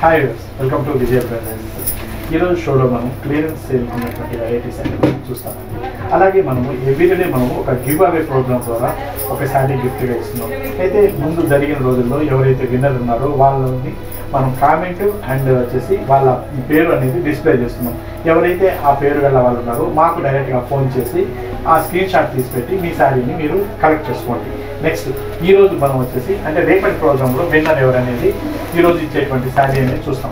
Hi welcome to Vijaya brothers ఈరోజు షోలో మనం క్లియరెన్స్ సేల్ ఉన్నటువంటి వెరైటీస్ అనేది చూస్తామండి అలాగే మనము ఎవ్రీడే మనము ఒక గివ్ అవే ప్రోగ్రామ్ ద్వారా ఒక శారీ గిఫ్ట్గా ఇస్తున్నాం అయితే ముందు జరిగిన రోజుల్లో ఎవరైతే విన్నర్ ఉన్నారో వాళ్ళని మనం కామెంట్ అండ్ వచ్చేసి వాళ్ళ పేరు అనేది డిస్ప్లే చేస్తున్నాం ఎవరైతే ఆ పేరు గల వాళ్ళు ఉన్నారో మాకు డైరెక్ట్గా ఫోన్ చేసి ఆ స్క్రీన్ షాట్ తీసి పెట్టి మీ శారీని మీరు కలెక్ట్ చేసుకోండి నెక్స్ట్ ఈ రోజు మనం వచ్చేసి అంటే రేపటి ప్రోగ్రాంలో విన్నర్ ఎవరు అనేది ఈ రోజు ఇచ్చేటువంటి శారీ అనేది చూస్తాం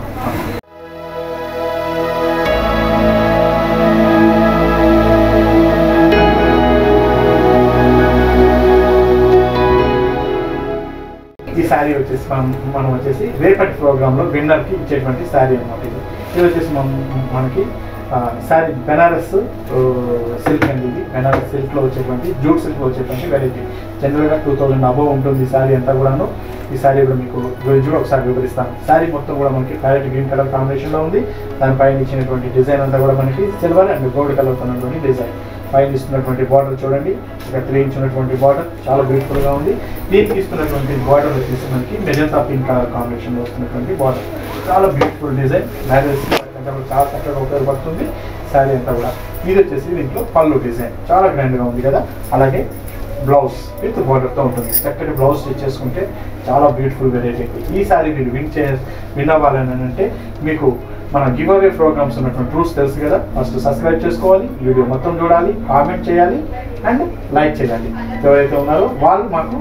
ఈ శారీ వచ్చేసి మనం మనం వచ్చేసి రేపటి ప్రోగ్రాంలో విన్నర్కి ఇచ్చేటువంటి శారీ అనమాట ఇది ఇది వచ్చేసి మనం మనకి ఆ, శారీ బెనారస్ ఆ, సిల్క్ అండి ఇది బెనారస్ సిల్క్లో వచ్చేటువంటి జూట్ సిల్క్లో వచ్చేటువంటి వెరైటీ జనరల్గా టూ థౌజండ్ అబోవ్ ఉంటుంది ఈ శారీ అంతా కూడాను ఈ శారీ కూడా మీకు గురించి కూడా ఒకసారి వివరిస్తాను శారీ మొత్తం కూడా మనకి ప్యారెట్ గ్రీన్ కలర్ కాంబినేషన్లో ఉంది దానిపైన ఇచ్చినటువంటి డిజైన్ అంతా కూడా మనకి సిల్వర్ అండ్ గోల్డ్ కలర్తో ఉన్నటువంటి డిజైన్ పైన ఇస్తున్నటువంటి బార్డర్ చూడండి ఒక త్రీ ఇంచ్ ఉన్నటువంటి బార్డర్ చాలా బ్యూటిఫుల్ గా ఉంది దీనికి ఇస్తున్నటువంటి బార్డర్ వచ్చేసి మనకి మెజంతా పింక్ కలర్ కాంబినేషన్ లో వస్తున్నటువంటి బార్డర్ చాలా బ్యూటిఫుల్ డిజైన్ మ్యారేజ్ అంతా కూడా చాలా చక్కగా ఉపయోగపడుతుంది శారీ అంతా కూడా ఇది వచ్చేసి దీంట్లో పళ్ళు డిజైన్ చాలా గ్రాండ్ గా ఉంది కదా అలాగే బ్లౌజ్ విత్ బార్డర్తో ఉంటుంది చక్కటి బ్లౌజ్ స్టిచ్ చేసుకుంటే చాలా బ్యూటిఫుల్ వెరైటీ ఈ సారీ మీరు విన్ చే విన్ అవ్వాలని అంటే మీకు మన గివ్ అవే ప్రోగ్రామ్స్ ఉన్నటువంటి రూల్స్ తెలుసు కదా ఫస్ట్ సబ్స్క్రైబ్ చేసుకోవాలి వీడియో మొత్తం చూడాలి కామెంట్ చేయాలి అండ్ లైక్ చేయాలి ఎవరైతే ఉన్నారో వాళ్ళు మాకు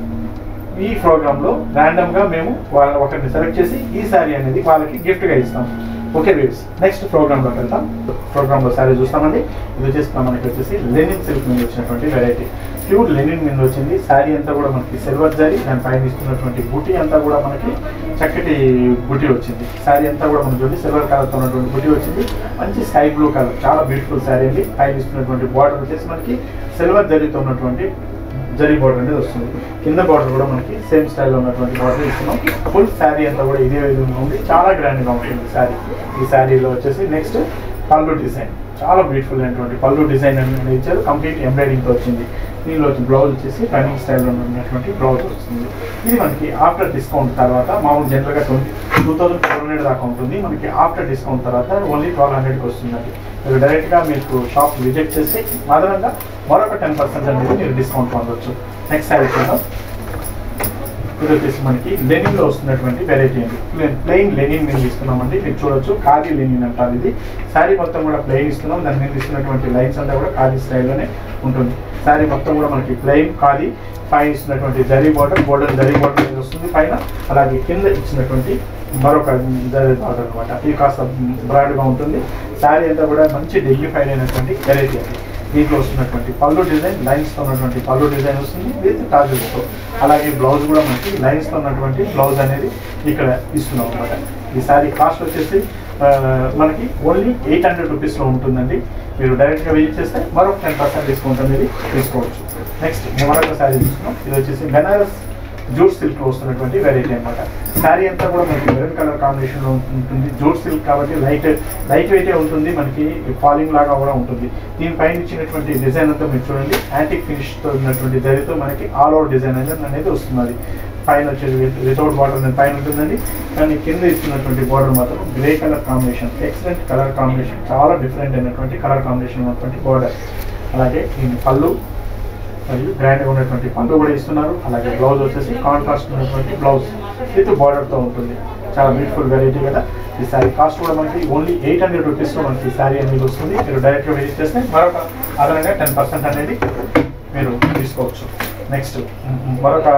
ఈ ప్రోగ్రాంలో ర్యాండమ్గా మేము వాళ్ళ ఒకరిని సెలెక్ట్ చేసి ఈ శారీ అనేది వాళ్ళకి గిఫ్ట్గా ఇస్తాం ఓకే వ్యూస్ నెక్స్ట్ ప్రోగ్రాంలోకి వెళ్తాం ప్రోగ్రాంలో శారీ చూస్తామండి ఇది వచ్చేసి మనకి వచ్చేసి లెనిన్ సిల్క్ మీద వచ్చినటువంటి వెరైటీ ప్యూర్ లెనిన్ మీద వచ్చింది శారీ అంతా కూడా మనకి సిల్వర్ జరీ దాని పైన ఇస్తున్నటువంటి బుటీ అంతా కూడా మనకి చక్కటి బుటీ వచ్చింది శారీ అంతా కూడా మనకి చూడండి సిల్వర్ కలర్తో ఉన్నటువంటి బుటీ వచ్చింది మంచి స్కై బ్లూ కలర్ చాలా బ్యూటిఫుల్ శారీ అండి పైన ఇస్తున్నటువంటి బార్డర్ వచ్చేసి మనకి సిల్వర్ జరీతో ఉన్నటువంటి జరీ బార్డర్ అనేది వస్తుంది కింద బార్డర్ కూడా మనకి సేమ్ స్టైల్లో ఉన్నటువంటి బార్డర్ ఇస్తున్నాం ఫుల్ శారీ అంతా కూడా ఇదే విధంగా ఉంది చాలా గ్రాండ్గా ఉంటుంది శారీ ఈ శారీలో వచ్చేసి నెక్స్ట్ పళ్ళు డిజైన్ చాలా బ్యూటిఫుల్ అయినటువంటి పళ్ళు డిజైన్ అనేది ఇచ్చారు కంప్లీట్ ఎంబ్రాయిడింగ్తో వచ్చింది దీనిలో వచ్చి బ్లౌజ్ వచ్చేసి రన్నింగ్ స్టైల్లో ఉన్నటువంటి బ్లౌజ్ వస్తుంది ఇది మనకి ఆఫ్టర్ డిస్కౌంట్ తర్వాత మామూలు జనరల్గా twenty two thousand four hundred దాకా ఉంటుంది మనకి ఆఫ్టర్ డిస్కౌంట్ తర్వాత ఓన్లీ ట్వెల్వ్ హండ్రెడ్కి వస్తుందండి మీరు డైరెక్ట్గా మీకు షాప్ విజిట్ చేసి అదనంగా మరొక టెన్ పర్సెంట్ అనేది మీరు డిస్కౌంట్ పొందొచ్చు నెక్స్ట్ శారీ చూద్దాం ఇది వచ్చేసి మనకి లెనిన్ లో వస్తున్నటువంటి వెరైటీ అండి ప్లెయిన్ లెనిన్ మీద ఇస్తున్నామండి మీరు చూడొచ్చు ఖాదీ లెనిన్ అంటారు ఇది శారీ మొత్తం కూడా ప్లెయిన్ ఇస్తున్నాం దాని మీద ఇస్తున్నటువంటి లైన్స్ అంతా కూడా ఖాదీ స్టైల్లోనే ఉంటుంది శారీ మొత్తం కూడా మనకి ప్లెయిన్ ఖాదీ పైన ఇస్తున్నటువంటి zari border border zari border మీద వస్తుంది పైన అలాగే కింద ఇచ్చినటువంటి మరొక జరీ బార్డర్ అనమాట ఇది కాస్త బ్రాడ్గా ఉంటుంది శారీ అంతా కూడా మంచి డెగ్లిఫైడ్ అయినటువంటి వెరైటీ అండి దీంట్లో వస్తున్నటువంటి పళ్ళు డిజైన్ లైన్స్తో ఉన్నటువంటి పళ్ళు డిజైన్ వస్తుంది విత్ టాజల్స్తో అలాగే బ్లౌజ్ కూడా మనకి లైన్స్తో ఉన్నటువంటి బ్లౌజ్ అనేది ఇక్కడ ఇస్తున్నాం అనమాట ఈ శారీ కాస్ట్ వచ్చేసి ఆ, మనకి ఓన్లీ ఎయిట్ హండ్రెడ్ రూపీస్లో ఉంటుందండి మీరు డైరెక్ట్గా విజిట్ చేస్తే మరొక టెన్ పర్సెంట్ డిస్కౌంట్ అనేది తీసుకోవచ్చు నెక్స్ట్ మరొక శారీ తీసుకున్నాం ఇది వచ్చేసి బెనారస్ జూట్ సిల్క్ వస్తున్నటువంటి వెరైటీ అన్నమాట శారీ అంతా కూడా మనకి మెరూన్ కలర్ కాంబినేషన్ లో ఉంటుంది జూట్ సిల్క్ కాబట్టి లైట్ లైట్ వెయిటే ఉంటుంది మనకి ఫాలింగ్ లాగా కూడా ఉంటుంది దీనిపైన ఇచ్చినటువంటి డిజైన్ అంతా మీరు చూడండి యాంటిక్ ఫినిష్ తో ఉన్నటువంటి జరీతో మనకి ఆల్ ఓవర్ డిజైన్ అనేది అనేది వస్తుంది పైన వచ్చేది వితౌట్ బార్డర్ అనేది పైన ఉంటుందండి కానీ కింద ఇస్తున్నటువంటి బార్డర్ మాత్రం grey colour combination excellent colour combination చాలా డిఫరెంట్ అయినటువంటి కలర్ కాంబినేషన్ ఉన్నటువంటి బార్డర్ అలాగే దీని పళ్ళు మరియు గ్రాండ్గా ఉన్నటువంటి పళ్ళు కూడా ఇస్తున్నారు అలాగే బ్లౌజ్ వచ్చేసి కాంట్రాస్ట్ ఉన్నటువంటి బ్లౌజ్ విత్ బార్డర్తో ఉంటుంది చాలా బ్యూటిఫుల్ వెరైటీ కదా ఈ శారీ కాస్ట్ కూడా మనకి ఓన్లీ ఎయిట్ హండ్రెడ్ రూపీస్లో మనకి ఈ శారీ అనేది వస్తుంది మీరు డైరెక్ట్గా విజిట్ చేస్తే మరొక అదనంగా టెన్ పర్సెంట్ అనేది మీరు తీసుకోవచ్చు నెక్స్ట్ మరొక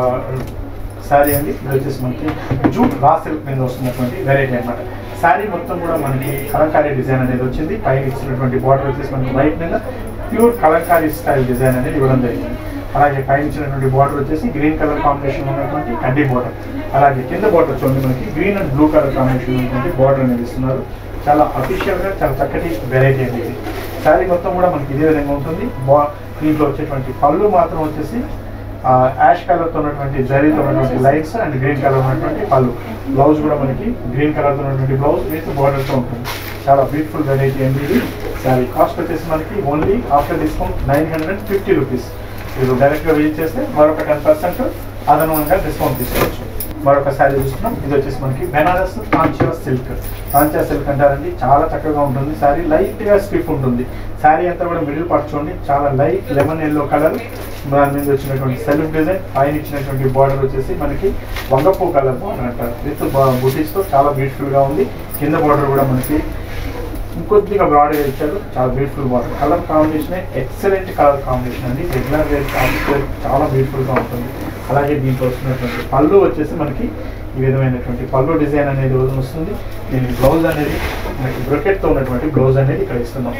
శారీ అండి ఇది వచ్చేసి మనకి జూట్ రా సిల్క్ మీద వస్తున్నటువంటి వెరైటీ అన్నమాట శారీ మొత్తం కూడా మనకి కలంకారీ డిజైన్ అనేది వచ్చింది పైన ఇచ్చినటువంటి బార్డర్ వచ్చేసి మనకి వైట్ మీద ప్యూర్ కలంకారీ స్టైల్ డిజైన్ అనేది ఇవ్వడం జరిగింది అలాగే పైన ఇచ్చినటువంటి బార్డర్ వచ్చేసి గ్రీన్ కలర్ కాంబినేషన్ ఉన్నటువంటి కడ్డీ బార్డర్ అలాగే కింద బార్డర్ చూడండి మనకి green and blue colour combination ఉన్నటువంటి బార్డర్ అనేది ఇస్తున్నారు చాలా అఫీషియల్గా చాలా చక్కటి వెరైటీ అనేది ఇది శారీ మొత్తం కూడా మనకి ఇదే విధంగా ఉంటుంది బా దీంట్లో వచ్చేటువంటి పళ్ళు మాత్రం వచ్చేసి యాష్ కలర్తో ఉన్నటువంటి జరీతో ఉన్నటువంటి లైన్స్ అండ్ గ్రీన్ కలర్ ఉన్నటువంటి పళ్ళు బ్లౌజ్ కూడా మనకి గ్రీన్ కలర్తో ఉన్నటువంటి బ్లౌజ్ విత్ బార్డర్తో ఉంటుంది చాలా బ్యూటిఫుల్ వెరైటీ అండి ఇది శారీ కాస్ట్ వచ్చేసి మనకి only after discount nine hundred fifty rupees మీరు డైరెక్ట్గా విజిట్ చేస్తే మరొక టెన్ పర్సెంట్ అదనంగా డిస్కౌంట్ తీసుకోవచ్చు మరొక శారీ చూస్తున్నాం ఇది వచ్చేసి మనకి బెనారస్ కాంచియా సిల్క్ కాంచియా సిల్క్ అంటారండి చాలా చక్కగా ఉంటుంది శారీ లైట్గా స్టిఫ్ ఉంటుంది శారీ అంతా కూడా మిడిల్ పార్ట్ చూడండి చాలా లైట్ లెమన్ ఎల్లో కలర్ దాని మీద వచ్చినటువంటి సెల్ఫ్ డిజైన్ పైన ఇచ్చినటువంటి బార్డర్ వచ్చేసి మనకి వంగపూ కలర్ బార్డర్ అంటారు విత్ బుటీస్తో చాలా బ్యూటిఫుల్గా ఉంది కింద బార్డర్ కూడా మనకి ఇంకొద్దిగా బ్రాడ్గా ఇచ్చారు చాలా beautiful border colour combination excellent colour combination అండి రెగ్యులర్ వేర్ ఆఫీస్ వేర్ చాలా బ్యూటిఫుల్గా ఉంటుంది అలాగే దీంట్లో వస్తున్నటువంటి పళ్ళు వచ్చేసి మనకి ఈ విధమైనటువంటి పళ్ళు డిజైన్ అనేది వస్తుంది దీని బ్లౌజ్ అనేది మనకి బ్రొకెట్తో ఉన్నటువంటి బ్లౌజ్ అనేది ఇక్కడ ఇస్తున్నాం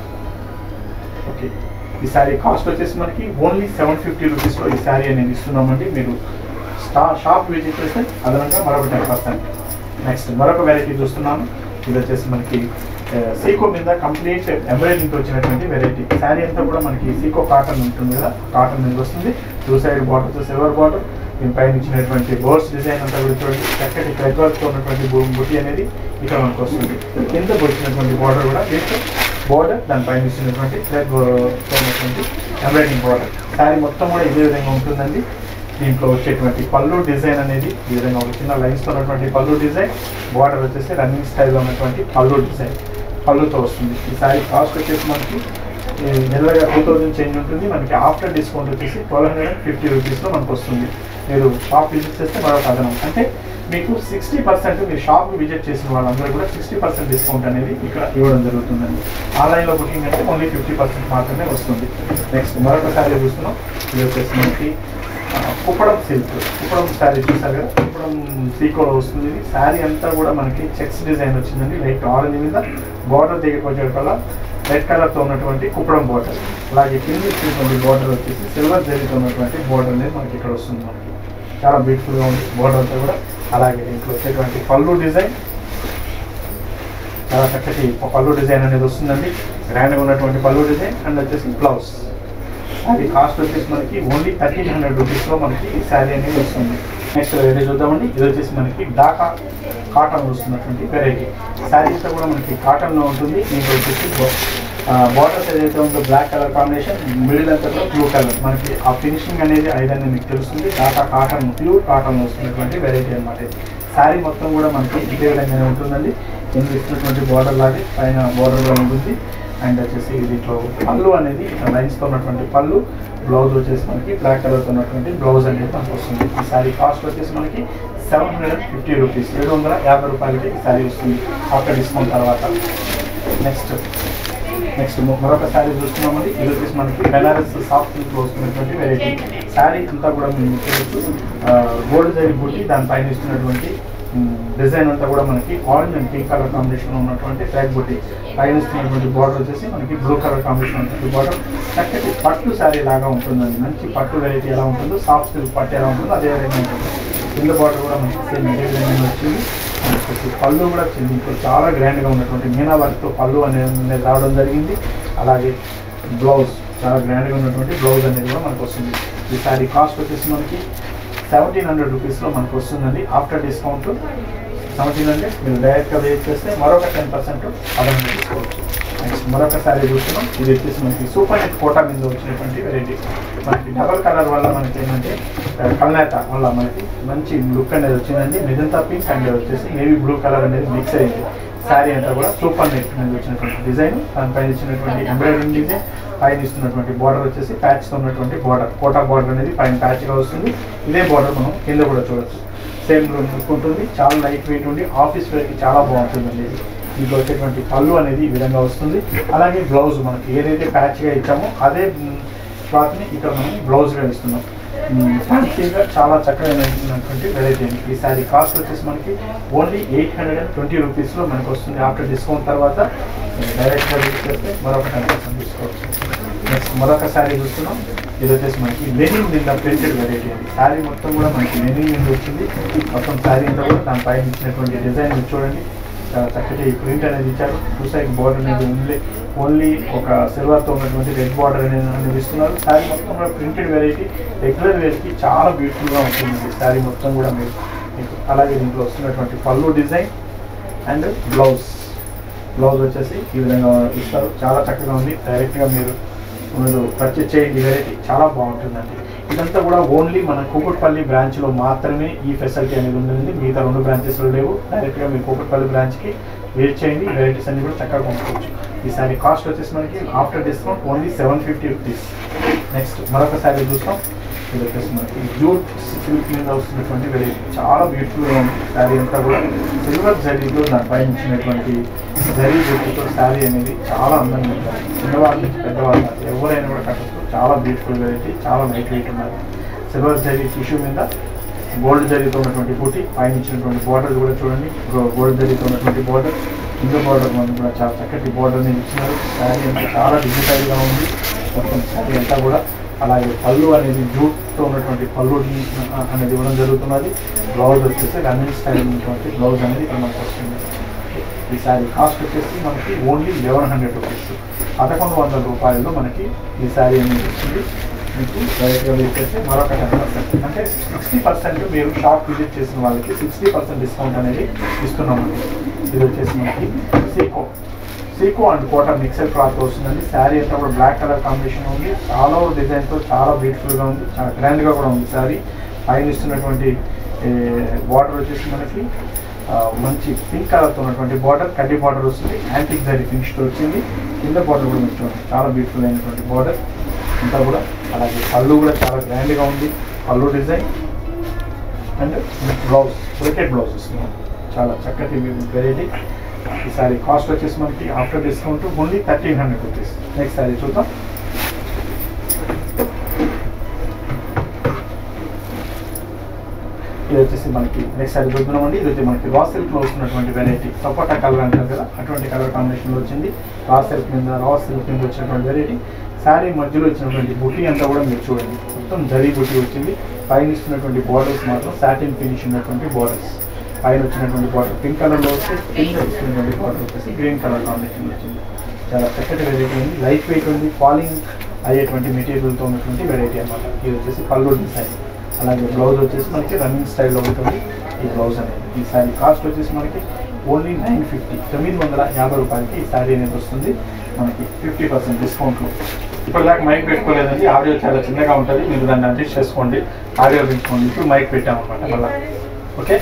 ఓకే ఈ శారీ కాస్ట్ వచ్చేసి మనకి ఓన్లీ సెవెన్ ఫిఫ్టీ రూపీస్లో ఈ శారీ అనేది ఇస్తున్నామండి మీరు స్టా షాప్ విజిట్ చేస్తే అదనంగా మరొక టెన్ పర్సెంట్ నెక్స్ట్ మరొక వెరైటీ చూస్తున్నాము ఇది వచ్చేసి మనకి ఆ, సీకో మీద కంప్లీట్ ఎంబ్రాయిడింగ్తో వచ్చినటువంటి వెరైటీ శారీ అంతా కూడా మనకి సీకో కాటన్ ఉంటుంది కదా కాటన్ మీద వస్తుంది two side border silver border దీనిపైన ఇచ్చినటువంటి బోర్డ్స్ డిజైన్ అంతా కూడా చూడండి చక్కటి థ్రెడ్ వర్క్తో ఉన్నటువంటి బు- బుట్టి అనేది ఇక్కడ మనకు వస్తుంది కింద వచ్చినటువంటి బార్డర్ కూడా విత్ బోర్డర్ దానిపైన ఇచ్చినటువంటి థ్రెడ్ ఉన్నటువంటి ఎంబ్రాయిడింగ్ బార్డర్ శారీ మొత్తం కూడా ఇదే విధంగా ఉంటుందండి దీంట్లో వచ్చేటువంటి పళ్ళు డిజైన్ అనేది ఈ విధంగా ఒక చిన్న లైన్స్తో ఉన్నటువంటి పళ్ళు డిజైన్ బార్డర్ వచ్చేసి రన్నింగ్ స్టైల్లో ఉన్నటువంటి పళ్ళు డిజైన్ పళ్ళుతో వస్తుంది ఈ శారీ కాస్ట్ వచ్చేసి మనకి ఈ నెలగా టూ థౌజండ్ చేంజ్ ఉంటుంది మనకి ఆఫ్టర్ డిస్కౌంట్ వచ్చేసి ట్వెల్వ్ హండ్రెడ్ అండ్ ఫిఫ్టీ రూపీస్లో మనకు వస్తుంది మీరు షాప్ విజిట్ చేస్తే మరొక అదనం అంటే మీకు సిక్స్టీ పర్సెంట్ మీరు షాప్ విజిట్ చేసిన వాళ్ళందరూ కూడా సిక్స్టీ పర్సెంట్ డిస్కౌంట్ అనేది ఇక్కడ ఇవ్వడం జరుగుతుందండి ఆన్లైన్లో బుకింగ్ అంటే ఓన్లీ ఫిఫ్టీ పర్సెంట్ మాత్రమే వస్తుంది నెక్స్ట్ మరొక శారీ చూస్తున్నాం ఇది వచ్చేసి మనకి ఆ, కుప్పడం సిల్క్ కుప్పడం శారీ చూసారు కదా కుప్పడం సీకోలో వస్తుంది ఇది శారీ అంతా కూడా మనకి చెక్స్ డిజైన్ వచ్చిందండి లైట్ ఆరెంజ్ మీద బార్డర్ దగ్గరికి వచ్చేటప్పుడు రెడ్ కలర్తో ఉన్నటువంటి కుప్పడం బార్డర్ అలాగే కింద ఇచ్చినటువంటి బార్డర్ వచ్చేసి సిల్వర్ జరీతో ఉన్నటువంటి బార్డర్ అనేది మనకి ఇక్కడ వస్తుంది మనకి చాలా బ్యూటిఫుల్గా ఉంది బార్డర్ అంతా కూడా అలాగే దీంట్లో వచ్చేటువంటి పళ్ళు డిజైన్ చాలా చక్కటి పళ్ళు డిజైన్ అనేది వస్తుందండి గ్రాండ్గా ఉన్నటువంటి పళ్ళు డిజైన్ అండ్ వచ్చేసి బ్లౌజ్ అది కాస్ట్ వచ్చేసి మనకి ఓన్లీ థర్టీన్ హండ్రెడ్ రూపీస్లో మనకి ఈ శారీ అనేది వస్తుంది నెక్స్ట్ వెరైటీ చూద్దామండి ఇది వచ్చేసి మనకి డాకా కాటన్ వస్తున్నటువంటి వెరైటీ శారీ అంతా కూడా మనకి కాటన్లో ఉంటుంది దీంట్లో వచ్చేసి బార్డర్స్ ఏదైతే ఉందో బ్లాక్ కలర్ కాంబినేషన్ మిడిల్ అంతా కూడా బ్లూ కలర్ మనకి ఆ ఫినిషింగ్ అనేది ఐదని మీకు తెలుస్తుంది డాకా కాటన్ ప్యూర్ కాటన్ వస్తున్నటువంటి వెరైటీ అనమాట ఇది శారీ మొత్తం కూడా మనకి ఇదే విధంగానే ఉంటుందండి కింద ఇస్తున్నటువంటి బార్డర్ లాగే పైన బార్డర్ కూడా ఉంటుంది అండ్ వచ్చేసి దీంట్లో పళ్ళు అనేది లైన్స్తో ఉన్నటువంటి పళ్ళు బ్లౌజ్ వచ్చేసి మనకి బ్లాక్ కలర్తో ఉన్నటువంటి బ్లౌజ్ అనేది మనకు వస్తుంది ఈ శారీ కాస్ట్ వచ్చేసి మనకి seven hundred and fifty rupees ఏడు వందల యాభై రూపాయలకి ఈ శారీ వస్తుంది ఆఫ్టర్ డిస్కౌంట్ తర్వాత నెక్స్ట్ నెక్స్ట్ మరొక శారీ చూస్తున్నామండి ఇది వచ్చేసి మనకి బెనారస్ సాఫ్ట్ సిల్క్ వస్తున్నటువంటి వెరైటీ శారీ అంతా కూడా మేము చూడొచ్చు గోల్డ్ జరీ బుట్టి దానిపైన ఇస్తున్నటువంటి డిజైన్ అంతా కూడా మనకి orange and pink colour combination ఉన్నటువంటి ట్రాక్ బుట్టి పైన ఇస్తున్నటువంటి బార్డర్ వచ్చేసి మనకి బ్లూ కలర్ కాంబినేషన్ ఉంటుంది బార్డర్ చక్కటి పట్టు శారీ లాగా ఉంటుందండి మంచి పట్టు వెరైటీ ఎలా ఉంటుందో సాఫ్ట్ సిల్క్ పట్టు ఎలా ఉంటుందో అదే విధంగా ఉంటుంది కింద బార్డర్ కూడా మనకి సేమ్ ఇదే విధంగా వచ్చింది అండ్ వచ్చేసి పళ్ళు కూడా వచ్చింది ఇంట్లో చాలా గ్రాండ్గా ఉన్నటువంటి మీనా వర్క్తో పళ్ళు అనేది అనేది రావడం జరిగింది అలాగే బ్లౌజ్ చాలా గ్రాండ్గా ఉన్నటువంటి బ్లౌజ్ అనేది కూడా మనకు వస్తుంది ఈ శారీ కాస్ట్ వచ్చేసి మనకి సెవెంటీన్ హండ్రెడ్ రూపీస్లో మనకు వస్తుందండి ఆఫ్టర్ డిస్కౌంట్ సెవెంటీన్ హండ్రెడ్ మీరు డైరెక్ట్గా వెయిట్ చేస్తే మరొక టెన్ పర్సెంట్ అదనంగా తీసుకోవచ్చు నెక్స్ట్ మరొక శారీ చూస్తున్నాం ఇది వచ్చేసి మనకి సూపర్ నెట్ కోటా మీద వచ్చినటువంటి వెరైటీ మనకి డబల్ కలర్ వల్ల మనకి ఏంటంటే కల్నేత వల్ల మనకి మంచి లుక్ అనేది వచ్చిందండి మిగతా పింక్ అండ్ వచ్చేసి నేవీ బ్లూ కలర్ అనేది మిక్స్ అయింది శారీ అంతా కూడా సూపర్ నెట్ మీద వచ్చినటువంటి డిజైన్ దానిపైన ఇచ్చినటువంటి ఎంబ్రాయిడింగ్ డిజైన్ పైన ఇస్తున్నటువంటి బార్డర్ వచ్చేసి ప్యాచ్తో ఉన్నటువంటి బార్డర్ కోటా బార్డర్ అనేది పైన ప్యాచ్గా వస్తుంది ఇదే బార్డర్ మనం కింద కూడా చూడొచ్చు సేమ్ లుక్ ఉంటుంది చాలా లైట్ వెయిట్ ఉండి ఆఫీస్ వేర్కి చాలా బాగుంటుందండి ఇది దీంట్లో వచ్చేటువంటి పళ్ళు అనేది ఈ విధంగా వస్తుంది అలాగే బ్లౌజ్ మనకి ఏదైతే ప్యాచ్గా ఇచ్చామో అదే క్లాత్ని ఇక్కడ మనం బ్లౌజ్గా ఇస్తున్నాం ఫ్యాన్సీగా చాలా చక్కగా నడిచినటువంటి వెరైటీ అండి ఈ శారీ కాస్ట్ వచ్చేసి మనకి only eight hundred and twenty రూపీస్లో మనకు వస్తుంది ఆఫ్టర్ డిస్కౌంట్ తర్వాత డైరెక్ట్గా యూజ్ చేస్తే మరొక టెన్ పర్సెంట్ తీసుకోవచ్చు నెక్స్ట్ మరొక శారీ చూస్తున్నాం ఇది వచ్చేసి మనకి లెనిన్ మీద ప్రింటెడ్ వెరైటీ అండి శారీ మొత్తం కూడా మనకి లెనిన్ మీద వచ్చింది మొత్తం శారీ అంతా కూడా దానిపైన ఇచ్చినటువంటి డిజైన్ మీరు చూడండి చాలా చక్కటి ప్రింట్ అనేది ఇచ్చారు టూ సైడ్ బార్డర్ అనేది ఓన్లీ ఓన్లీ ఒక సిల్వర్తో ఉన్నటువంటి రెడ్ బార్డర్ అనేది అనేది ఇస్తున్నారు శారీ మొత్తం కూడా ప్రింటెడ్ వెరైటీ రెగ్యులర్ వేర్కి చాలా బ్యూటిఫుల్గా ఉంటుంది శారీ మొత్తం కూడా మీరు మీకు అలాగే దీంట్లో వస్తున్నటువంటి పళ్ళు డిజైన్ అండ్ బ్లౌజ్ బ్లౌజ్ వచ్చేసి ఈ విధంగా ఇస్తారు చాలా చక్కగా ఉంది డైరెక్ట్గా మీరు మీరు పర్చేజ్ చేయండి వెరైటీ చాలా బాగుంటుందండి ఇదంతా కూడా ఓన్లీ మన కూకట్పల్లి బ్రాంచ్లో మాత్రమే ఈ ఫెసిలిటీ అనేది ఉంటుంది మిగతా రెండు బ్రాంచెస్లో లేవు డైరెక్ట్గా మీ కూకట్పల్లి బ్రాంచ్కి వెయిట్ చేయండి వెరైటీస్ అన్ని కూడా చక్కగా కొనుక్కోవచ్చు ఈ సారీ కాస్ట్ వచ్చేసి మనకి after discount only seven fifty rupees next మరొక సారీ చూస్తాం ఇది వచ్చేసి మనకి జూట్ సిల్క్ మీద వస్తున్నటువంటి వెరైటీ చాలా బ్యూటిఫుల్గా ఉంది శారీ అంతా కూడా సిల్వర్ జరీలో దానిపై ఇచ్చినటువంటి జరీ జుట్టుతో శారీ అనేది చాలా అందంగా ఉంటుంది చిన్నవాళ్ళ నుంచి పెద్దవాళ్ళ దాకా ఎవరైనా కూడా కట్టచ్చు చాలా బ్యూటిఫుల్ వెరైటీ చాలా లైట్ వెయిట్ ఉన్నది సిల్వర్ జరీ టిష్యూ మీద గోల్డ్ జరీతో ఉన్నటువంటి బూటీ పైన ఇచ్చినటువంటి బార్డర్ కూడా చూడండి గోల్డ్ జరీతో ఉన్నటువంటి బార్డర్ కింద బార్డర్ మనం కూడా చాలా చక్కటి బార్డర్ని ఇచ్చినారు శారీ అంతా చాలా డిజిటల్గా ఉంది మొత్తం శారీ అంతా కూడా అలాగే పళ్ళు అనేది జూట్తో ఉన్నటువంటి పళ్ళు అనేది ఇవ్వడం జరుగుతున్నది బ్లౌజ్ వచ్చేసి రన్నింగ్ స్టైల్ ఉన్నటువంటి బ్లౌజ్ అనేది ఇక్కడ మనకు వస్తుంది ఈ శారీ కాస్ట్ వచ్చేసి మనకి ఓన్లీ లెవెన్ హండ్రెడ్ రూపీస్ పదకొండు వందల రూపాయల్లో మనకి ఈ శారీ అనేది వస్తుంది మీకు డైరెక్ట్గా వచ్చేసి మరొక టెన్ పర్సెంట్ అంటే సిక్స్టీ పర్సెంట్ మీరు షాప్ విజిట్ చేసిన వాళ్ళకి సిక్స్టీ పర్సెంట్ డిస్కౌంట్ అనేది ఇస్తున్నామండి ఇది వచ్చేసి మనకి సీకో సీకో అండ్ కోట మిక్సర్ క్లాత్ వస్తుందండి శారీ అంతా కూడా బ్లాక్ కలర్ కాంబినేషన్ ఉంది చాలా డిజైన్తో చాలా బ్యూటిఫుల్గా ఉంది చాలా గ్రాండ్గా కూడా ఉంది శారీ పైన ఇస్తున్నటువంటి బార్డర్ వచ్చేసి మనకి ఆ, మంచి పింక్ కలర్తో ఉన్నటువంటి బార్డర్ కడ్డీ బార్డర్ వస్తుంది యాంటిక్ జరీ ఫినిష్తో వచ్చింది కింద బార్డర్ కూడా మీకు చూడండి చాలా బ్యూటిఫుల్ అయినటువంటి బార్డర్ అంతా కూడా అలాగే పళ్ళు కూడా చాలా గ్రాండ్గా ఉంది పళ్ళు design and blouse brocade blouse వస్తుంది చాలా చక్కటి వెరైటీ ఈ సారీ కాస్ట్ వచ్చేసి మనకి after discount only thirteen hundred rupees next saree చూద్దాం ఇది వచ్చేసి మనకి నెక్స్ట్ సారీ చూద్దామండి ఇది వచ్చి మనకి రా సిల్క్లో వస్తున్నటువంటి వెరైటీ సపోటా కలర్ అంటారు కదా అటువంటి కలర్ కాంబినేషన్లో వచ్చింది రా సిల్క్ మీద రా సిల్క్ మీద వచ్చినటువంటి వెరైటీ శారీ మధ్యలో ఇచ్చినటువంటి బుట్టి అంతా కూడా మీరు చూడండి మొత్తం జరీ బుట్టి వచ్చింది పైన ఇస్తున్నటువంటి బార్డర్స్ మాత్రం సాటిన్ ఫినిష్ ఉన్నటువంటి బార్డర్స్ పైన వచ్చినటువంటి బార్డర్ పింక్ కలర్లో వస్తే కింద ఇస్తున్నటువంటి బార్డర్ వచ్చేసి గ్రీన్ కలర్ కాంబినేషన్ వచ్చింది చాలా చక్కటి వెరైటీ ఉంది లైట్ వెయిట్ ఉంది ఫాలింగ్ అయ్యేటువంటి మెటీరియల్తో ఉన్నటువంటి వెరైటీ అన్నమాట ఇది వచ్చేసి పళ్ళు డిజైన్ అలాగే బ్లౌజ్ వచ్చేసి మనకి రన్నింగ్ స్టైల్లో ఉంటుంది ఈ బ్లౌజ్ అనేది ఈ శారీ కాస్ట్ వచ్చేసి మనకి ఓన్లీ నైన్ ఫిఫ్టీ తొమ్మిది వందల యాభై రూపాయలకి ఈ శారీ అనేది వస్తుంది మనకి ఫిఫ్టీ పర్సెంట్ డిస్కౌంట్లో ఇప్పటిదాకా మైక్ పెట్టుకోలేదండి ఆడియో చాలా చిన్నగా ఉంటుంది మీరు దాన్ని అడ్జస్ట్ చేసుకోండి ఆడియో పెంచుకోండి ఇప్పుడు మైక్ పెట్టామన్నమాట మళ్ళీ ఓకే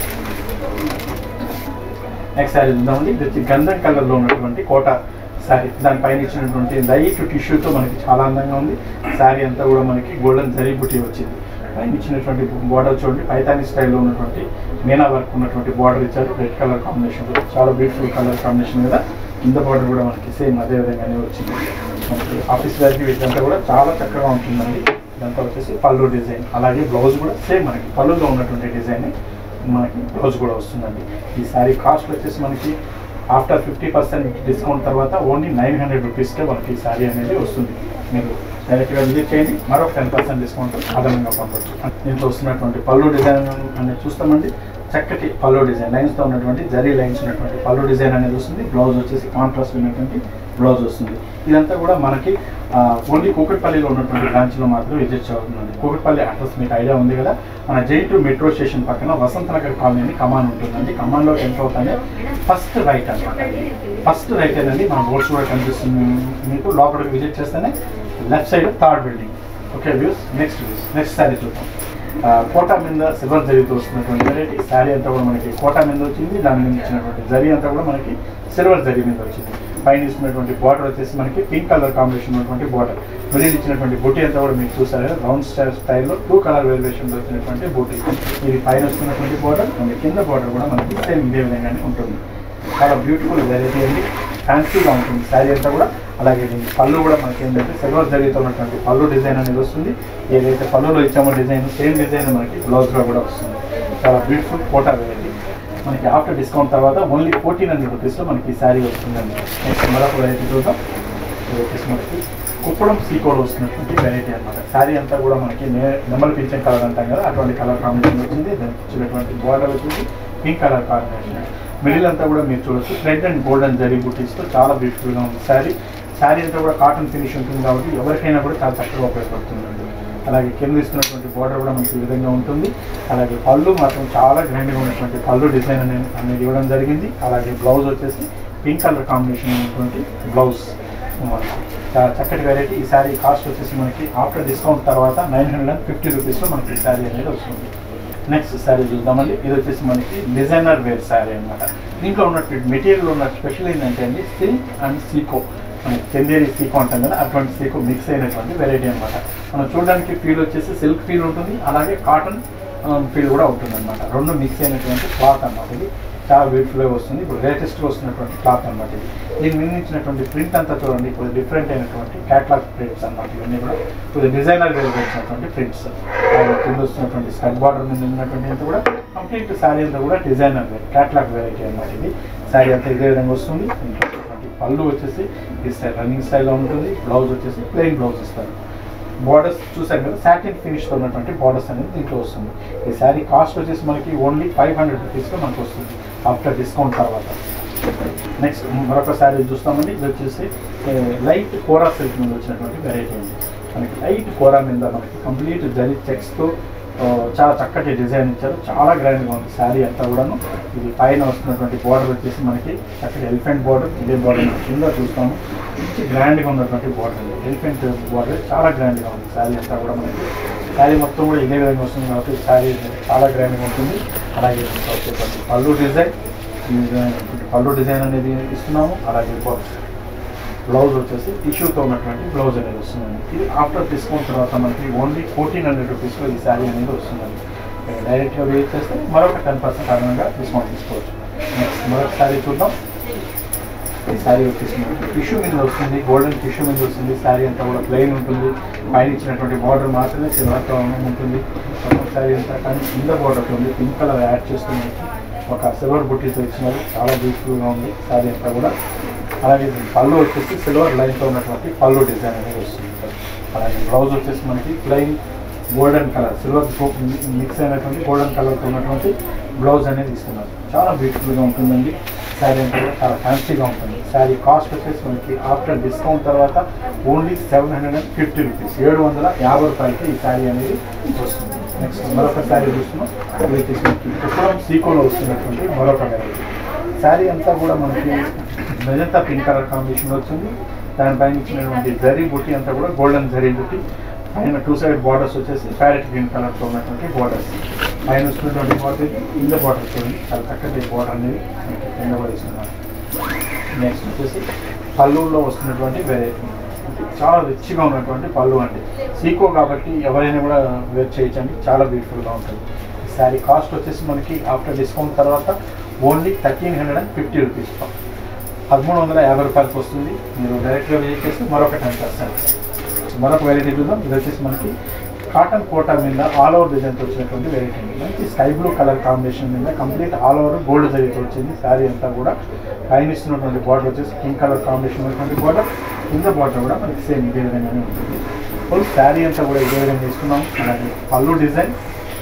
నెక్స్ట్ శారీ చూద్దామండి ఇది వచ్చి గంధం కలర్లో ఉన్నటువంటి కోట శారీ దానిపైన ఇచ్చినటువంటి లైట్ టిష్యూతో మనకి చాలా అందంగా ఉంది శారీ అంతా కూడా మనకి గోల్డెన్ జరీ బుటీ వచ్చింది పైన ఇచ్చినటువంటి బార్డర్ చూడండి పైతాని స్టైల్లో ఉన్నటువంటి మీనా వర్క్ ఉన్నటువంటి బార్డర్ ఇచ్చారు రెడ్ కలర్ కాంబినేషన్లో చాలా బ్యూటిఫుల్ కలర్ కాంబినేషన్ మీద కింద బార్డర్ కూడా మనకి సేమ్ అదే విధంగానే వచ్చింది మనకి ఆఫీస్ వేర్కి వీటిదంతా కూడా చాలా చక్కగా ఉంటుందండి ఇదంతా వచ్చేసి పళ్ళు డిజైన్ అలాగే బ్లౌజ్ కూడా సేమ్ మనకి పళ్ళులో ఉన్నటువంటి డిజైన్ మనకి బ్లౌజ్ కూడా వస్తుందండి ఈ శారీ కాస్ట్ వచ్చేసి మనకి ఆఫ్టర్ ఫిఫ్టీ పర్సెంట్ డిస్కౌంట్ తర్వాత ఓన్లీ నైన్ హండ్రెడ్ రూపీస్కే మనకి ఈ శారీ అనేది వస్తుంది మీరు డైరెక్ట్గా విజిట్ చేయండి మరొక టెన్ పర్సెంట్ డిస్కౌంట్ అదనంగా పంపవచ్చు దీంట్లో వస్తున్నటువంటి పళ్ళు డిజైన్ అనేది చూస్తామండి చక్కటి పళ్ళు డిజైన్ లైన్స్తో ఉన్నటువంటి జరీ లైన్స్ ఉన్నటువంటి పళ్ళు డిజైన్ అనేది వస్తుంది బ్లౌజ్ వచ్చేసి కాంట్రాస్ట్ ఉన్నటువంటి బ్లౌజ్ వస్తుంది ఇదంతా కూడా మనకి ఓన్లీ కూకట్పల్లిలో ఉన్నటువంటి బ్రాంచ్లో మాత్రం విజిట్ అవుతుందండి కూకట్పల్లి అడ్రస్ మీకు ఐడియా ఉంది కదా మన జైంటూ మెట్రో స్టేషన్ పక్కన వసంత నగర్ కాలనీ అని కమాన్ ఉంటుందండి కమాన్లో ఎంటర్ అవుతానే ఫస్ట్ రైట్ అనమాట ఫస్ట్ రైట్ ఏనండి మన బోర్డ్స్ కూడా కనిపిస్తుంది మీకు లోపలికి విజిట్ చేస్తేనే left side third building okay views next views next saree చూద్దాం ఆ, కోటా మీద సిల్వర్ జరీతో వస్తున్నటువంటి వెరైటీ శారీ అంతా కూడా మనకి కోటా మీద వచ్చింది దాని మీద ఇచ్చినటువంటి జరీ అంతా కూడా మనకి సిల్వర్ జరీ మీద వచ్చింది పైన ఇస్తున్నటువంటి బార్డర్ వచ్చేసి మనకి పింక్ కలర్ కాంబినేషన్ ఉన్నటువంటి బార్డర్ మిడిల్ ఇచ్చినటువంటి బూటీ అంతా కూడా మీకు చూసారు కదా రౌండ్ స్టైల్ స్టైల్లో టూ కలర్ వేరియేషన్లో వచ్చినటువంటి బూటీ ఇది పైన వస్తున్నటువంటి బార్డర్ అండ్ కింద బార్డర్ కూడా మనకి సేమ్ ఇదే విధంగానే ఉంటుంది చాలా బ్యూటిఫుల్ వెరైటీ అండి ఫ్యాన్సీగా ఉంటుంది శారీ అంతా కూడా అలాగే దీని పళ్ళు కూడా మనకి ఏంటంటే సిల్వర్ జరీతో ఉన్నటువంటి పళ్ళు డిజైన్ అనేది వస్తుంది ఏదైతే పళ్ళులో ఇచ్చామో డిజైన్ సేమ్ డిజైన్ మనకి బ్లౌజ్లో కూడా వస్తుంది చాలా బ్యూటిఫుల్ కోటా వెరైటీ మనకి ఆఫ్టర్ డిస్కౌంట్ తర్వాత ఓన్లీ ఫోర్టీన్ హండ్రెడ్ రూపీస్లో మనకి ఈ శారీ వస్తుందండి నెక్స్ట్ మరొక వెరైటీ చూద్దాం ఇది వచ్చేసి మనకి కుప్పడం సీకోడ్ వస్తున్నటువంటి వెరైటీ అన్నమాట శారీ అంతా కూడా మనకి నే- నెమలి పింఛన్ కలర్ అంటాం కదా అటువంటి కలర్ కాంబినేషన్ వచ్చింది దానికి వచ్చినటువంటి బార్డర్ వచ్చేసి పింక్ కలర్ కాంబినేషన్ మిడిల్ అంతా కూడా మీరు చూడొచ్చు రెడ్ అండ్ గోల్డెన్ జరీ బుటీస్తో చాలా బ్యూటిఫుల్గా ఉంది శారీ శారీ అంతా కూడా కాటన్ ఫినిష్ ఉంటుంది కాబట్టి ఎవరికైనా కూడా చాలా చక్కగా ఉపయోగపడుతుందండి అలాగే కింద ఇస్తున్నటువంటి బార్డర్ కూడా మనకి ఈ విధంగా ఉంటుంది అలాగే పళ్ళు మాత్రం చాలా గ్రాండ్గా ఉన్నటువంటి పళ్ళు డిజైన్ అనేది అనేది ఇవ్వడం జరిగింది అలాగే బ్లౌజ్ వచ్చేసి పింక్ కలర్ కాంబినేషన్ ఉన్నటువంటి బ్లౌజ్ మనకి చాలా చక్కటి వెరైటీ ఈ శారీ కాస్ట్ వచ్చేసి మనకి ఆఫ్టర్ డిస్కౌంట్ తర్వాత నైన్ హండ్రెడ్ అండ్ ఫిఫ్టీ రూపీస్లో మనకి ఈ శారీ అనేది వస్తుంది నెక్స్ట్ శారీ చూద్దామండి ఇది వచ్చేసి మనకి డిజైనర్ వేర్ శారీ అనమాట దీంట్లో ఉన్నటువంటి మెటీరియల్ ఉన్న స్పెషల్ ఏంటంటే అండి సిల్క్ అండ్ సీకో మనకి చందేరి సీకో అంటాం కదా అటువంటి సీకో మిక్స్ అయినటువంటి వెరైటీ అనమాట మనం చూడడానికి ఫీల్ వచ్చేసి సిల్క్ ఫీల్ ఉంటుంది అలాగే కాటన్ ఫీల్ కూడా ఉంటుంది అనమాట రెండు మిక్స్ అయినటువంటి క్లాత్ అనమాట ఇది చాలా బ్యూటిఫుల్గా వస్తుంది ఇప్పుడు లేటెస్ట్గా వస్తున్నటువంటి క్లాత్ అనమాట ఇది దీని మీద ఇచ్చినటువంటి ప్రింట్ అంతా చూడండి ఇప్పుడు డిఫరెంట్ అయినటువంటి క్యాట్లాగ్ ప్రింట్స్ అనమాట ఇవన్నీ కూడా ఇప్పుడు డిజైనర్ వేర్ వచ్చినటువంటి ప్రింట్స్ కింద వస్తున్నటువంటి స్కర్ట్ బార్డర్ మీద ఉన్నటువంటి అంతా కూడా కంప్లీట్ శారీ అంతా కూడా డిజైనర్ వేర్ క్యాట్లాగ్ వెరైటీ అనమాట ఇది శారీ అంతా ఇదే విధంగా వస్తుంది ఇంకా ఉన్నటువంటి పళ్ళు వచ్చేసి ఈ స్టైల్ రన్నింగ్ స్టైల్లో ఉంటుంది బ్లౌజ్ వచ్చేసి ప్లెయిన్ బ్లౌజ్ ఇస్తారు బార్డర్స్ చూసారు కదా సాటిన్ ఫినిష్తో ఉన్నటువంటి బార్డర్స్ అనేది దీంట్లో వస్తుంది ఈ శారీ కాస్ట్ వచ్చేసి మనకి ఓన్లీ ఫైవ్ హండ్రెడ్ రూపీస్లో మనకు వస్తుంది ఆఫ్టర్ డిస్కౌంట్ తర్వాత నెక్స్ట్ మరొక శారీ చూస్తామండి ఇది వచ్చేసి లైట్ కోరా సిల్క్ మీద వచ్చినటువంటి వెరైటీ ఉంది మనకి లైట్ కోరా మీద మనకి కంప్లీట్ జరి చెక్స్తో చాలా చక్కటి డిజైన్ ఇచ్చారు చాలా గ్రాండ్గా ఉంది శారీ అంతా కూడాను ఇది పైన వస్తున్నటువంటి బార్డర్ వచ్చేసి మనకి చక్కటి ఎలిఫెంట్ బార్డర్ ఇదే బార్డర్ కింద చూస్తాము మంచి గ్రాండ్గా ఉన్నటువంటి బార్డర్ ఎలిఫెంట్ బార్డర్ చాలా గ్రాండ్గా ఉంది శారీ అంతా కూడా మనకి శారీ మొత్తం కూడా ఇదే విధంగా వస్తుంది కాబట్టి శారీ చాలా గ్రాండ్గా ఉంటుంది అలాగే వచ్చేటువంటి పళ్ళు డిజైన్ ఈ విధమైన పళ్ళు డిజైన్ అనేది ఇస్తున్నాము అలాగే బ్లౌజ్ వచ్చేసి టిష్యూతో ఉన్నటువంటి బ్లౌజ్ అనేది వస్తుందండి ఇది ఆఫ్టర్ డిస్కౌంట్ తర్వాత మనకి ఓన్లీ ఫోర్టీన్ హండ్రెడ్ రూపీస్లో ఈ శారీ అనేది వస్తుందండి డైరెక్ట్గా వెయిట్ చేస్తే మరొక టెన్ పర్సెంట్ అదనంగా డిస్కౌంట్ తీసుకోవచ్చు నెక్స్ట్ మరొక శారీ చూద్దాం ఈ శారీ వచ్చేసి మనకి టిష్యూ మీద వస్తుంది గోల్డెన్ టిష్యూ మీద వస్తుంది శారీ అంతా కూడా ప్లెయిన్ ఉంటుంది పైన ఇచ్చినటువంటి బార్డర్ మాత్రమే సిల్వర్తో ఉంటుంది మొత్తం శారీ అంతా కానీ కింద బార్డర్ ఉంది పింక్ కలర్ యాడ్ చేస్తుంది ఒక సిల్వర్ బుట్టీతో ఇచ్చినారు చాలా బ్యూటిఫుల్గా ఉంది శారీ అంతా కూడా అలాగే పళ్ళు వచ్చేసి సిల్వర్ లైన్తో ఉన్నటువంటి పళ్ళు డిజైన్ అనేది వస్తుంది అలాగే బ్లౌజ్ వచ్చేసి మనకి plain golden colour silver mix అయినటువంటి గోల్డెన్ కలర్తో ఉన్నటువంటి బ్లౌజ్ అనేది ఇస్తున్నారు చాలా బ్యూటిఫుల్గా ఉంటుందండి శారీ అంతా కూడా చాలా ఫ్యాన్సీగా ఉంటుంది శారీ కాస్ట్ వచ్చేసి మనకి ఆఫ్టర్ డిస్కౌంట్ తర్వాత only seven hundred and fifty rupees ఏడు వందల యాభై రూపాయలకి ఈ శారీ అనేది వస్తుంది నెక్స్ట్ మరొక శారీ చూస్తున్నాం ఇది వచ్చేసి మనకి కుప్పడం సీకోలో వస్తున్నటువంటి మరొక వెరైటీ శారీ అంతా కూడా మనకి మెజంతా పింక్ కలర్ కాంబినేషన్ వచ్చింది దానిపైన ఇచ్చినటువంటి జరీ బుట్టి అంతా కూడా గోల్డెన్ జరీ బుట్టి పైన టూ సైడ్ బార్డర్స్ వచ్చేసి ప్యారెట్ గ్రీన్ కలర్తో ఉన్నటువంటి బార్డర్స్ పైన వస్తున్నటువంటి బార్డర్ కింద బార్డర్ చూడండి చాలా చక్కటి బార్డర్ అనేది మనకి కింద కూడా ఇస్తున్నారు నెక్స్ట్ వచ్చేసి పళ్ళుల్లో వస్తున్నటువంటి వెరైటీ చాలా రిచ్గా ఉన్నటువంటి పళ్ళు అండి సీకో కాబట్టి ఎవరైనా కూడా వేర్ చేయొచ్చండి చాలా బ్యూటిఫుల్గా ఉంటుంది ఈ శారీ కాస్ట్ వచ్చేసి మనకి ఆఫ్టర్ డిస్కౌంట్ తర్వాత only thirteen hundred and fifty rupees పదమూడు వందల యాభై రూపాయలకి వస్తుంది మీరు డైరెక్ట్గా విజిట్ చేస్తే మరొక టెన్ పర్సెంట్ మరొక వెరైటీ చూద్దాం ఇది వచ్చేసి మనకి కాటన్ కోటా మీద ఆల్ ఓవర్ డిజైన్తో వచ్చినటువంటి వెరైటీ మంచి స్కై బ్లూ కలర్ కాంబినేషన్ మీద కంప్లీట్ ఆల్ ఓవర్ గోల్డ్ జరిగితే వచ్చింది శారీ అంతా కూడా పైన ఇస్తున్నటువంటి బార్డర్ వచ్చేసి పింక్ కలర్ కాంబినేషన్ ఉన్నటువంటి బార్డర్ కింద బార్డర్ కూడా మనకి సేమ్ ఇదే విధంగానే ఉంటుంది ఫుల్ శారీ అంతా కూడా ఇదే విధంగా తీసుకున్నాం అలాగే పళ్ళు డిజైన్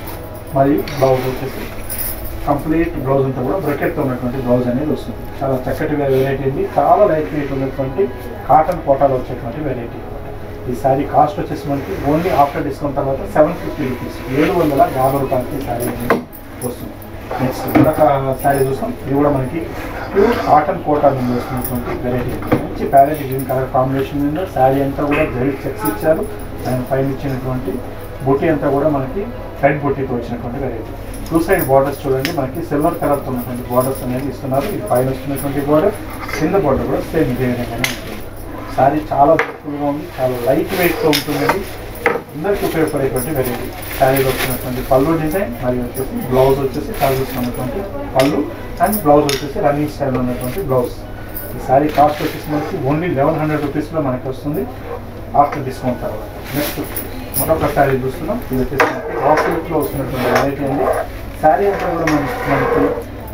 మరియు బ్లౌజ్ వచ్చేసి కంప్లీట్ బ్లౌజ్ అంతా కూడా బ్రకెట్తో ఉన్నటువంటి బ్లౌజ్ అనేది వస్తుంది చాలా చక్కటి వెరైటీ ఇది చాలా లైట్ వెయిట్ ఉన్నటువంటి కాటన్ కోటాలో వచ్చేటువంటి వెరైటీ ఈ శారీ కాస్ట్ వచ్చేసి మనకి ఓన్లీ ఆఫ్టర్ డిస్కౌంట్ తర్వాత సెవెన్ ఫిఫ్టీ రూపీస్ ఏడు వందల యాభై రూపాయలకి శారీ అనేది వస్తుంది నెక్స్ట్ మరొక శారీ చూస్తాం ఇది కూడా మనకి ప్యూర్ కాటన్ కోటా మీద వస్తున్నటువంటి వెరైటీ మంచి ప్యారెట్ గ్రీన్ కలర్ కాంబినేషన్ మీద శారీ అంతా కూడా జరి చెక్స్ ఇచ్చారు దాని పైన ఇచ్చినటువంటి బుట్టి అంతా కూడా మనకి రెడ్ బుట్టీతో వచ్చినటువంటి వెరైటీ టూ సైడ్ బార్డర్స్ చూడండి మనకి సిల్వర్ కలర్తో ఉన్నటువంటి బార్డర్స్ అనేది ఇస్తున్నారు ఇది పైన వస్తున్నటువంటి బార్డర్ కింద బార్డర్ కూడా సేమ్ ఇదే విధంగానే ఉంటుంది శారీ చాలా బ్యూటిఫుల్గా ఉంది చాలా లైట్ వెయిట్తో ఉంటుందండి అందరికీ ఉపయోగపడేటువంటి వెరైటీ శారీలో వచ్చినటువంటి పళ్ళు డిజైన్ మరియు వచ్చేసి బ్లౌజ్ వచ్చేసి కలర్స్ ఉన్నటువంటి పళ్ళు అండ్ బ్లౌజ్ వచ్చేసి రన్నింగ్ స్టైల్ ఉన్నటువంటి బ్లౌజ్ ఈ శారీ కాస్ట్ వచ్చేసి మనకి ఓన్లీ లెవెన్ హండ్రెడ్ రూపీస్లో మనకి వస్తుంది ఆఫ్టర్ డిస్కౌంట్ తర్వాత నెక్స్ట్ మరొక శారీ చూస్తున్నాం ఇది వచ్చేసి మనకి రాక్ సిల్క్లో వస్తున్నటువంటి వెరైటీ అండి శారీ అంతా కూడా మనకి మనకి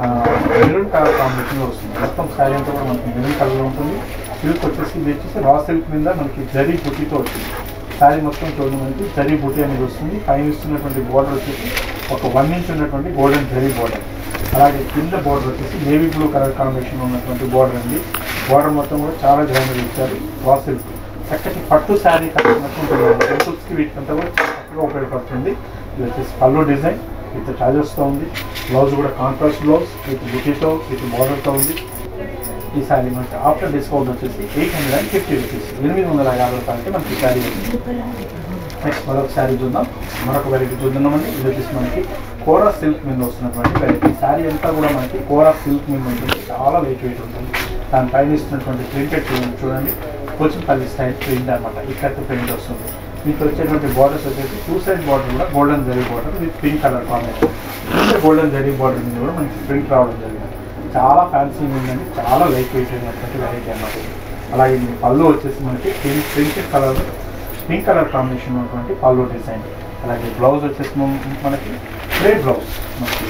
మెరూన్ కలర్ కాంబినేషన్లో వస్తుంది మొత్తం శారీ అంతా కూడా మనకి మెరూన్ కలర్లో ఉంటుంది సిల్క్ వచ్చేసి ఇది వచ్చేసి రా సిల్క్ మీద మనకి జరీ బుట్టితో వచ్చింది శారీ మొత్తం చూడండి మనకి జరీ బుట్టి అనేది వస్తుంది పైన ఇస్తున్నటువంటి బోర్డర్ వచ్చేసి ఒక వన్ ఇంచ్ ఉన్నటువంటి గోల్డెన్ జరీ బోర్డర్ అలాగే కింద బోర్డర్ వచ్చేసి నేవీ బ్లూ కలర్ కాంబినేషన్ ఉన్నటువంటి బోర్డర్ అండి బోర్డర్ మొత్తం కూడా చాలా గ్రాండ్గా ఇచ్చారు రా సిల్క్ చక్కటి పట్టు శారీ కట్టుకున్నట్టు ఉంటుంది టెంపుల్స్కి వీటికంతా కూడా చక్కగా ఉపయోగపడుతుంది ఇది వచ్చేసి పళ్ళు డిజైన్ విత్ చార్జెస్తో ఉంది బ్లౌజ్ కూడా కాంట్రాస్ట్ బ్లౌజ్ విత్ బుటీతో విత్ బార్డర్తో ఉంది ఈ శారీ మనకి ఆఫ్టర్ డిస్కౌంట్ వచ్చేసి eight hundred and fifty rupees ఎనిమిది వందల యాభై రూపాయలకి మనకి ఈ శారీ వచ్చింది నెక్స్ట్ మరొక శారీ చూద్దాం మరొక వెరైటీ చూద్దామండి ఇది వచ్చేసి మనకి కోరా సిల్క్ మీద వస్తున్నటువంటి వెరైటీ శారీ అంతా కూడా మనకి కోరా సిల్క్ మీద ఉంటుంది చాలా లైట్ వెయిట్ ఉంటుంది దాని పైన ఇస్తున్నటువంటి ప్రింటెడ్ చూడండి చూడండి కోచింపల్లి స్టైల్ ప్రింట్ అనమాట ఇక్కడ ప్రింట్ వస్తుంది మీకు వచ్చేటువంటి బార్డర్స్ వచ్చేసి టూ సైడ్ బార్డర్ కూడా గోల్డెన్ జరీ border with pink colour combination golden జరీ బార్డర్ మీద కూడా మనకి ప్రింట్ రావడం జరిగింది చాలా ఫ్యాన్సీ ఉందండి చాలా లైట్ వెయిట్ అయినటువంటి వెరైటీ అన్నమాట ఇది. అలాగే మీ పళ్ళు వచ్చేసి మనకి pink printed colour pink colour combination ఉన్నటువంటి పళ్ళు డిజైన్ అలాగే బ్లౌజ్ వచ్చేసి మన- మనకి గ్రేట్ బ్లౌజ్ మనకి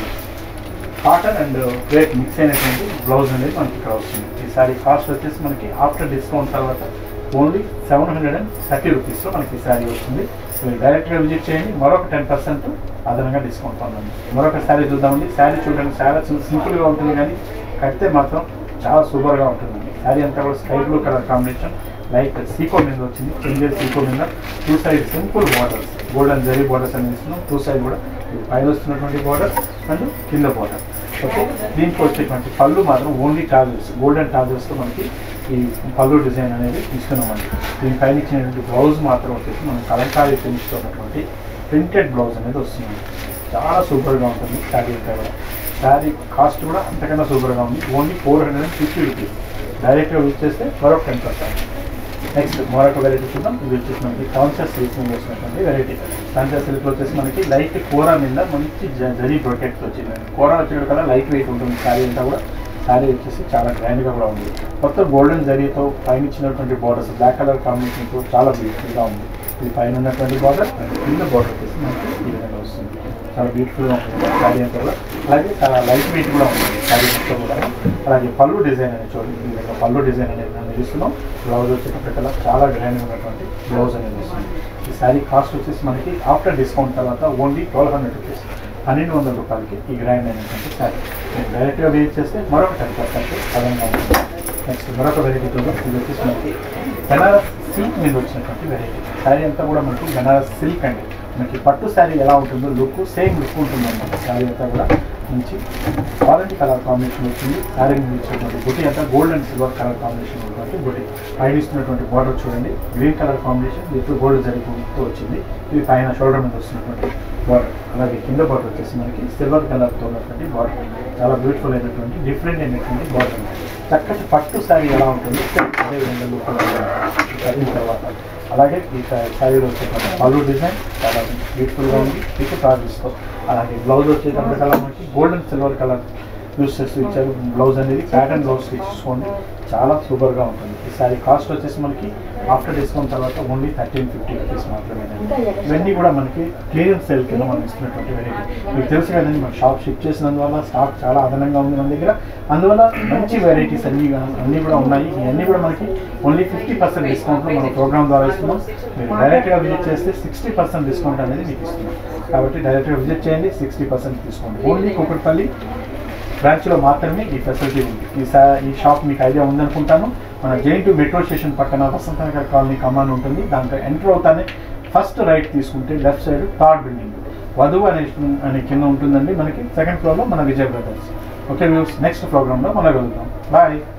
కాటన్ అండ్ గ్రేట్ మిక్స్ అయినటువంటి బ్లౌజ్ అనేది మనకి ఇక్కడ వస్తుంది ఈ సారీ కాస్ట్ వచ్చేసి మనకి ఆఫ్టర్ డిస్కౌంట్ తర్వాత only seven hundred and thirty రూపీస్లో మనకి ఈ సారీ వస్తుంది మీరు డైరెక్ట్గా విజిట్ చేయండి మరొక టెన్ పర్సెంట్ అదనంగా డిస్కౌంట్ ఉందండి మరొక శారీ చూద్దామండి శారీ చూడండి చాలా సింపుల్గా ఉంటుంది కానీ కడితే మాత్రం చాలా సూపర్గా ఉంటుందండి శారీ అంతా కూడా sky blue colour combination like సీకో మీద వచ్చింది చింజర్ సీకో మీద two side simple borders golden జరీ బార్డర్స్ అని ఇస్తున్నాం టూ సైడ్ కూడా ఈ పైన వస్తున్నటువంటి బార్డర్ అండ్ కింద బార్డర్ ఓకే దీనికి వచ్చేటువంటి పళ్ళు మాత్రం ఓన్లీ టాజర్స్ గోల్డెన్ టాజర్స్తో మనకి ఈ పళ్ళు డిజైన్ అనేది ఇస్తున్నామండి దీని పైన ఇచ్చినటువంటి బ్లౌజ్ మాత్రం వచ్చేసి మనం కలంకారీ ఫినిష్తో ఉన్నటువంటి ప్రింటెడ్ బ్లౌజ్ అనేది వస్తుంది చాలా సూపర్గా ఉంటుంది శారీ అంతా కూడా శారీ కాస్ట్ కూడా అంతకన్నా సూపర్గా ఉంది only four hundred and fifty rupees డైరెక్ట్గా యూజ్ చేస్తే మరొక టెన్ పర్సెంట్ నెక్స్ట్ మరొక వెరైటీ చూద్దాం ఇది వచ్చేసి మనకి కాన్షియస్ సిల్క్ మీద వచ్చినటువంటి వెరైటీ కాన్షియస్ సిల్క్ వచ్చేసి మనకి లైట్ కూర మీద మంచి జ- జరీ బ్రొకెట్ వచ్చింది కూర వచ్చే కదా లైట్ వెయిట్ ఉంటుంది శారీ అంతా కూడా శారీ వచ్చేసి చాలా గ్రాండ్గా కూడా ఉంది మొత్తం గోల్డెన్ జరీతో పైన ఇచ్చినటువంటి బార్డర్స్ బ్లాక్ కలర్ కాంబినేషన్తో చాలా బ్యూటిఫుల్గా ఉంది ఇది పైన ఉన్నటువంటి బార్డర్ కింద బార్డర్ వచ్చేసి మనకి ఈ విధంగా వస్తుంది చాలా బ్యూటిఫుల్గా ఉంటుంది శారీ అంతా కూడా అలాగే చాలా లైట్ వెయిట్ కూడా ఉంటుంది శారీ మొత్తం కూడా అలాగే పళ్ళు డిజైన్ అనేది చూడండి ఈ విధంగా పళ్ళు డిజైన్ అనేది మనం ఇస్తున్నాం బ్లౌజ్ వచ్చేటప్పటికల్లా చాలా గ్రాండ్ ఉన్నటువంటి బ్లౌజ్ అనేది వస్తుంది ఈ శారీ కాస్ట్ వచ్చేసి మనకి ఆఫ్టర్ డిస్కౌంట్ తర్వాత ఓన్లీ ట్వెల్వ్ హండ్రెడ్ రూపీస్ పన్నెండు వందల రూపాయలకి ఈ గ్రాండ్ అయినటువంటి శారీ నేను డైరెక్ట్గా వేట్ చేస్తే మరొక టెన్ పర్సెంట్ అదనంగా ఉంటుంది నెక్స్ట్ మరొక వెరైటీ చూద్దాం ఇది వచ్చేసి మనకి బెనారస్ సిల్క్ మీద వచ్చినటువంటి వెరైటీ శారీ అంతా కూడా మనకి బెనారస్ సిల్క్ అండి మనకి పట్టు శారీ ఎలా ఉంటుందో లుక్ సేమ్ లుక్ ఉంటుంది అనమాట శారీ అంతా కూడా మంచి ఆరెంజ్ కలర్ కాంబినేషన్ వచ్చింది శారీ మీద ఇచ్చినటువంటి బుటీ అంతా gold and silver colour combination ఉన్నటువంటి బుటీ పైన ఇస్తున్నటువంటి బార్డర్ చూడండి green colour combination with gold జరిగితో వచ్చింది ఇది పైన షోల్డర్ మీద వస్తున్నటువంటి బార్డర్ అలాగే కింద బార్డర్ వచ్చేసి మనకి సిల్వర్ కలర్తో ఉన్నటువంటి బార్డర్ చాలా బ్యూటిఫుల్ అయినటువంటి డిఫరెంట్ అయినటువంటి బార్డర్ చక్కటి పట్టు శారీ ఎలా ఉంటుంది అదే విధంగా లుక్ కడిగిన తర్వాత అలాగే ఈ శారీలో వచ్చేటువంటి పళ్ళు డిజైన్ చాలా బ్యూటిఫుల్గా ఉంది విత్ టార్జిస్తో అలాగే బ్లౌజ్ వచ్చేటప్పుడు కలర్ మనకి గోల్డెన్ సిల్వర్ కలర్ యూస్ చేస్తూ ఇచ్చారు బ్లౌజ్ అనేది ప్యాటర్న్ బ్లౌజ్ ఇచ్చుకోండి చాలా సూపర్గా ఉంటుంది ఈ శారీ కాస్ట్ వచ్చేసి మనకి ఆఫ్టర్ డిస్కౌంట్ తర్వాత ఓన్లీ థర్టీన్ ఫిఫ్టీ రూపీస్ మాత్రమే ఇవన్నీ కూడా మనకి క్లియరెన్స్ సేల్ కింద మనం ఇస్తున్నటువంటి వెరైటీ మీకు తెలుసు కదండి మన షాప్ షిఫ్ట్ చేసినందువల్ల స్టాక్ చాలా అదనంగా ఉంది మన దగ్గర అందువల్ల మంచి వెరైటీస్ అన్ని గా- అన్నీ కూడా ఉన్నాయి ఇవన్నీ కూడా మనకి ఓన్లీ ఫిఫ్టీ పర్సెంట్ డిస్కౌంట్లో మన ప్రోగ్రామ్ ద్వారా ఇస్తున్నాం మీరు డైరెక్ట్గా విజిట్ చేస్తే సిక్స్టీ పర్సెంట్ డిస్కౌంట్ అనేది మీకు ఇస్తున్నాం కాబట్టి డైరెక్ట్గా విజిట్ చేయండి sixty percent discount only Kukatpally బ్రాంచ్లో మాత్రమే ఈ ఫెసిలిటీ ఉంది ఈ సా ఈ షాప్ మీకు ఐడియా ఉందనుకుంటాను మన జైన్ టు మెట్రో స్టేషన్ పక్కన వసంతనగర్ కాలనీ కమాన్ ఉంటుంది దాంట్లో ఎంటర్ అవుతానే ఫస్ట్ రైట్ తీసుకుంటే లెఫ్ట్ సైడ్ థర్డ్ బిల్డింగ్ వధువు అనే అనే కింద ఉంటుందండి మనకి సెకండ్ ఫ్లోర్లో మన Vijay brothers okay news next ప్రోగ్రామ్లో మనం వెళ్తాం బాయ్